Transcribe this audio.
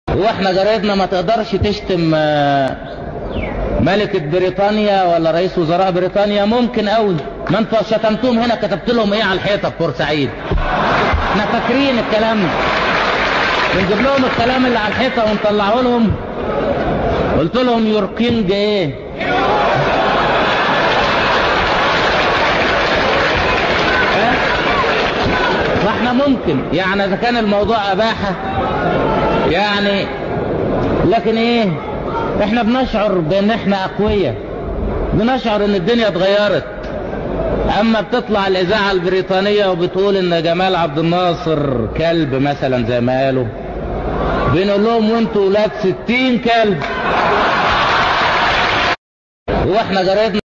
واحنا جرايدنا ما تقدرش تشتم آه، ملكة بريطانيا ولا رئيس وزراء بريطانيا ممكن قوي ما انتوا شتمتوهم هنا كتبت لهم ايه على الحيطة في بورسعيد احنا فاكرين الكلام ده بنجيب لهم الكلام اللي على الحيطة ونطلعه لهم قلت لهم يور كينج ايه ها؟ فاحنا ممكن يعني اذا كان الموضوع اباحة يعني لكن ايه احنا بنشعر بان احنا اقوياء بنشعر ان الدنيا اتغيرت اما بتطلع الاذاعة البريطانية وبتقول ان جمال عبد الناصر كلب مثلا زي ما قالوا بنقول لهم وانتوا ولاد ستين كلب واحنا جرايدنا